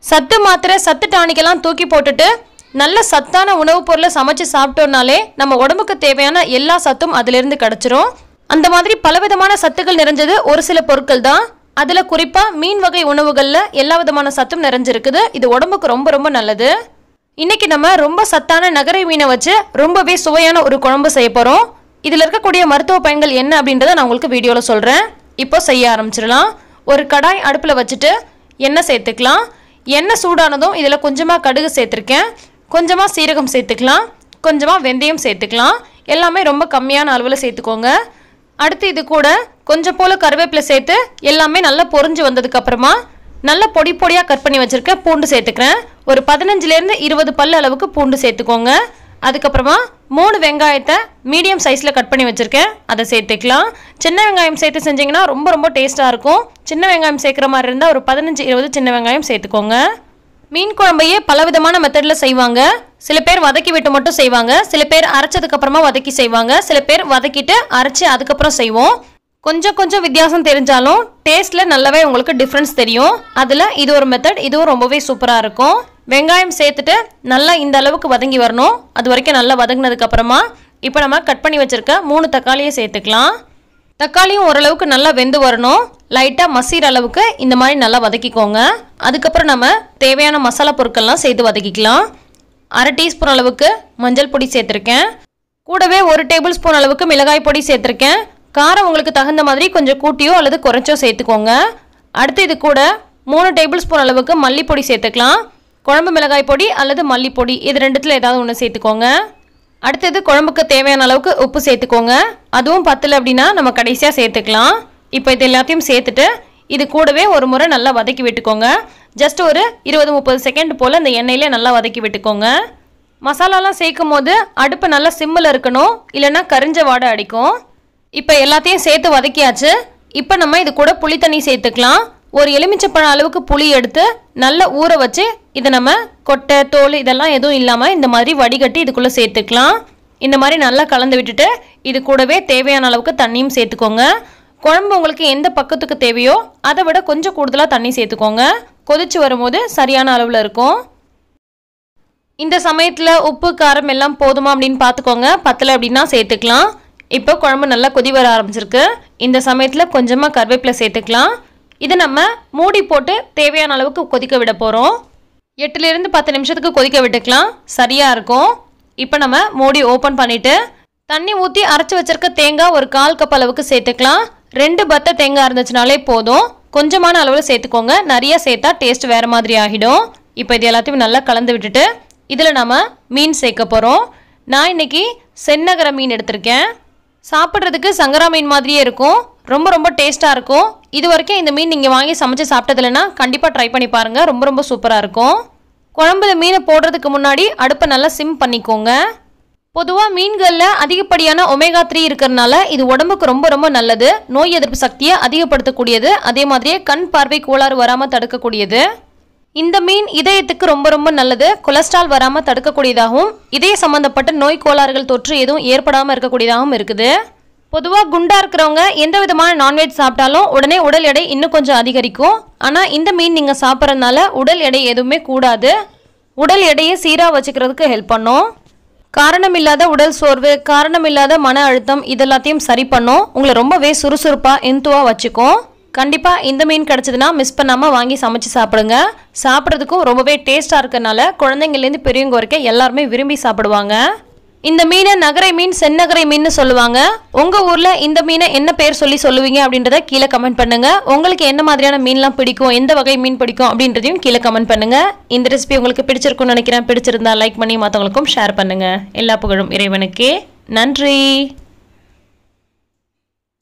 சத்து மாத்திரை சத்து டானிக்கெல்லாம் தூக்கி போட்டுட்டு நல்ல சத்தான உணவுப் பொருளை சமைச்சு சாப்பிட்டோம்னாலே நம்ம உடம்புக்கு தேவையான எல்லா சத்தும் அதிலிருந்து கிடச்சிரும் அந்த மாதிரி பலவிதமான சத்துக்கள் நிறைஞ்சது ஒரு சில பொருட்கள் தான் அதில் குறிப்பாக மீன் வகை உணவுகளில் எல்லா விதமான சத்தும் நிறைஞ்சிருக்குது இது உடம்புக்கு ரொம்ப ரொம்ப நல்லது இன்னைக்கு நம்ம ரொம்ப சத்தான நகரை மீனை வச்சு ரொம்பவே சுவையான ஒரு குழம்பு செய்ய போகிறோம் இதில் இருக்கக்கூடிய மருத்துவ பயன்கள் என்ன அப்படின்றத நான் உங்களுக்கு வீடியோவில் சொல்கிறேன் இப்போ செய்ய ஆரம்பிச்சிடலாம் ஒரு கடாய் அடுப்பில் வச்சுட்டு எண்ணெய் சேர்த்துக்கலாம் எண்ணெய் சூடானதும் இதில் கொஞ்சமாக கடுகு சேர்த்துருக்கேன் கொஞ்சமாக சீரகம் சேர்த்துக்கலாம் கொஞ்சமாக வெந்தயம் சேர்த்துக்கலாம் எல்லாமே ரொம்ப கம்மியான அளவில் சேர்த்துக்கோங்க அடுத்து இது கூட கொஞ்சம் போல் கருவேப்பிலை சேர்த்து எல்லாமே நல்லா பொரிஞ்சு வந்ததுக்கப்புறமா நல்ல பொடி பொடியாக கட் பண்ணி வச்சுருக்க பூண்டு சேர்த்துக்கிறேன் ஒரு பதினஞ்சுலேருந்து இருபது பல் அளவுக்கு பூண்டு சேர்த்துக்கோங்க அதுக்கப்புறமா மூணு வெங்காயத்தை மீடியம் சைஸில் கட் பண்ணி வச்சுருக்கேன் அதை சேர்த்துக்கலாம் சின்ன வெங்காயம் சேர்த்து செஞ்சிங்கன்னா ரொம்ப ரொம்ப டேஸ்ட்டாக இருக்கும் சின்ன வெங்காயம் சேர்க்குற மாதிரி இருந்தால் ஒரு பதினஞ்சு இருபது சின்ன வெங்காயம் சேர்த்துக்கோங்க மீன் குழம்பையே பலவிதமான மெத்தடில் செய்வாங்க சில பேர் வதக்கி விட்டு மட்டும் செய்வாங்க சில பேர் அரைச்சதுக்கு அப்புறமா வதக்கி செய்வாங்க சில பேர் வதக்கிட்டு அரைச்சி அதுக்கப்புறம் செய்வோம் கொஞ்சம் கொஞ்சம் வித்தியாசம் தெரிஞ்சாலும் டேஸ்ட்டில் நல்லாவே உங்களுக்கு டிஃப்ரென்ஸ் தெரியும் அதில் இது ஒரு மெத்தட் இதுவும் ரொம்பவே சூப்பராக இருக்கும் வெங்காயம் சேர்த்துட்டு நல்லா இந்த அளவுக்கு வதங்கி வரணும் அது வரைக்கும் நல்லா வதங்கினதுக்கு அப்புறமா இப்போ நம்ம கட் பண்ணி வச்சுருக்க மூணு தக்காளியை சேர்த்துக்கலாம் தக்காளியும் ஓரளவுக்கு நல்லா வெந்து வரணும் லைட்டாக மசீர அளவுக்கு இந்த மாதிரி நல்லா வதக்கிக்கோங்க அதுக்கப்புறம் நம்ம தேவையான மசாலா பொருட்கள்லாம் சேர்த்து வதக்கிக்கலாம் அரை டீஸ்பூன் அளவுக்கு மஞ்சள் பொடி சேர்த்துருக்கேன் கூடவே ஒரு டேபிள் ஸ்பூன் அளவுக்கு மிளகாய் பொடி சேர்த்துருக்கேன் காரம் உங்களுக்கு தகுந்த மாதிரி கொஞ்சம் கூட்டியோ அல்லது குறைச்சோ சேர்த்துக்கோங்க அடுத்து இது கூட மூணு டேபிள் ஸ்பூன் அளவுக்கு மல்லிப்பொடி சேர்த்துக்கலாம் குழம்பு மிளகாய் பொடி அல்லது மல்லிப்பொடி இது ரெண்டுத்தில் ஏதாவது ஒன்று சேர்த்துக்கோங்க அடுத்தது குழம்புக்கு தேவையான அளவுக்கு உப்பு சேர்த்துக்கோங்க அதுவும் பத்தல அப்படின்னா நம்ம கடைசியாக சேர்த்துக்கலாம் இப்போ இது எல்லாத்தையும் சேர்த்துட்டு இது கூடவே ஒரு முறை நல்லா வதக்கி விட்டுக்கோங்க ஜஸ்ட் ஒரு இருபது முப்பது செகண்ட் போல் இந்த எண்ணெயிலே நல்லா வதக்கி விட்டுக்கோங்க மசாலாலாம் சேர்க்கும் போது அடுப்பு நல்லா சிம்மில் இருக்கணும் இல்லைன்னா கரிஞ்ச வாடை அடிக்கும் இப்போ எல்லாத்தையும் சேர்த்து வதக்கியாச்சு இப்போ நம்ம இது கூட புளி தண்ணி சேர்த்துக்கலாம் ஒரு எலுமிச்சப்பழம் அளவுக்கு புளி எடுத்து நல்லா ஊற வச்சு இதை நம்ம கொட்டை தோல் இதெல்லாம் எதுவும் இல்லாமல் இந்த மாதிரி வடிகட்டி இதுக்குள்ளே சேர்த்துக்கலாம் இந்த மாதிரி நல்லா கலந்து விட்டுட்டு இது கூடவே தேவையான அளவுக்கு தண்ணியும் சேர்த்துக்கோங்க குழம்பு உங்களுக்கு எந்த பக்கத்துக்கு தேவையோ அதை விட கொஞ்சம் கூடுதலாக தண்ணி சேர்த்துக்கோங்க கொதிச்சு வரும்போது சரியான அளவில் இருக்கும் இந்த சமயத்தில் உப்பு காரம் எல்லாம் போதுமா அப்படின்னு பார்த்துக்கோங்க பத்தலை அப்படின்னா சேர்த்துக்கலாம் இப்போ குழம்பு நல்லா கொதி வர ஆரம்பிச்சிருக்கு இந்த சமயத்தில் கொஞ்சமாக கருவேப்பிலை சேர்த்துக்கலாம் இதை நம்ம மூடி போட்டு தேவையான அளவுக்கு கொதிக்க விட போகிறோம் எட்டுலேருந்து பத்து நிமிஷத்துக்கு கொதிக்க விட்டுக்கலாம் சரியாக இருக்கும் இப்போ நம்ம மூடி ஓப்பன் பண்ணிவிட்டு தண்ணி ஊற்றி அரைச்சி வச்சிருக்க தேங்காய் ஒரு கால் கப் அளவுக்கு சேர்த்துக்கலாம் ரெண்டு பத்த தேங்காய் இருந்துச்சுனாலே போதும் கொஞ்சமான அளவில் சேர்த்துக்கோங்க நிறைய சேர்த்தா டேஸ்ட் வேறு மாதிரி ஆகிடும் இப்போ இது எல்லாத்தையும் நல்லா கலந்து விட்டுட்டு இதில் நம்ம மீன் சேர்க்க போகிறோம் நான் இன்னைக்கு சென்னகர மீன் எடுத்திருக்கேன் சாப்பிட்றதுக்கு சங்கரா மீன் மாதிரியே இருக்கும் ரொம்ப ரொம்ப டேஸ்ட்டாக இருக்கும் இது வரைக்கும் இந்த மீன் நீங்கள் வாங்கி சமைச்சு சாப்பிட்டதில்லைன்னா கண்டிப்பாக ட்ரை பண்ணி பாருங்கள் ரொம்ப ரொம்ப சூப்பராக இருக்கும் குழம்புல மீனை போடுறதுக்கு முன்னாடி அடுப்பை நல்லா சிம் பண்ணிக்கோங்க பொதுவாக மீன்களில் அதிகப்படியான ஒமேகா த்ரீ இருக்கிறதுனால இது உடம்புக்கு ரொம்ப ரொம்ப நல்லது நோய் எதிர்ப்பு சக்தியை அதிகப்படுத்தக்கூடியது அதே மாதிரியே கண் பார்வை கோளாறு வராமல் தடுக்கக்கூடியது இந்த மீன் இதயத்துக்கு ரொம்ப ரொம்ப நல்லது கொலஸ்ட்ரால் வராமல் தடுக்கக்கூடியதாகவும் இதய சம்பந்தப்பட்ட நோய் கோளாறுகள் தொற்று எதுவும் ஏற்படாமல் இருக்கக்கூடியதாகவும் இருக்குது பொதுவாக குண்டா இருக்கிறவங்க எந்த விதமான நான்வெஜ் சாப்பிட்டாலும் உடனே உடல் எடை இன்னும் கொஞ்சம் அதிகரிக்கும் ஆனால் இந்த மீன் நீங்கள் சாப்பிட்றதுனால உடல் எடை எதுவுமே கூடாது உடல் எடையை சீராக வச்சுக்கிறதுக்கு ஹெல்ப் பண்ணும் காரணமில்லாத உடல் சோர்வு காரணமில்லாத மன அழுத்தம் இதெல்லாத்தையும் சரி பண்ணும் உங்களை ரொம்பவே சுறுசுறுப்பாக எந்துவாக வச்சுக்கும் கண்டிப்பாக இந்த மீன் கிடச்சதுன்னா மிஸ் பண்ணாமல் வாங்கி சமைச்சு சாப்பிடுங்க சாப்பிட்றதுக்கும் ரொம்பவே டேஸ்ட்டாக இருக்கறனால குழந்தைங்கள்லேருந்து பெரியவங்க வரைக்கும் எல்லாருமே விரும்பி சாப்பிடுவாங்க இந்த மீனை நகரை மீன் செந்நகரை மீன் சொல்லுவாங்க உங்கள் ஊரில் இந்த மீனை என்ன பேர் சொல்லி சொல்லுவீங்க அப்படின்றத கீழே கமெண்ட் பண்ணுங்க உங்களுக்கு என்ன மாதிரியான மீன்லாம் பிடிக்கும் எந்த வகை மீன் பிடிக்கும் அப்படின்றதையும் கீழே கமெண்ட் பண்ணுங்க இந்த ரெசிபி உங்களுக்கு பிடிச்சிருக்கும்னு நினைக்கிறேன் பிடிச்சிருந்தா லைக் பண்ணி மற்றவங்களுக்கும் ஷேர் பண்ணுங்க எல்லா புகழும் இறைவனுக்கே நன்றி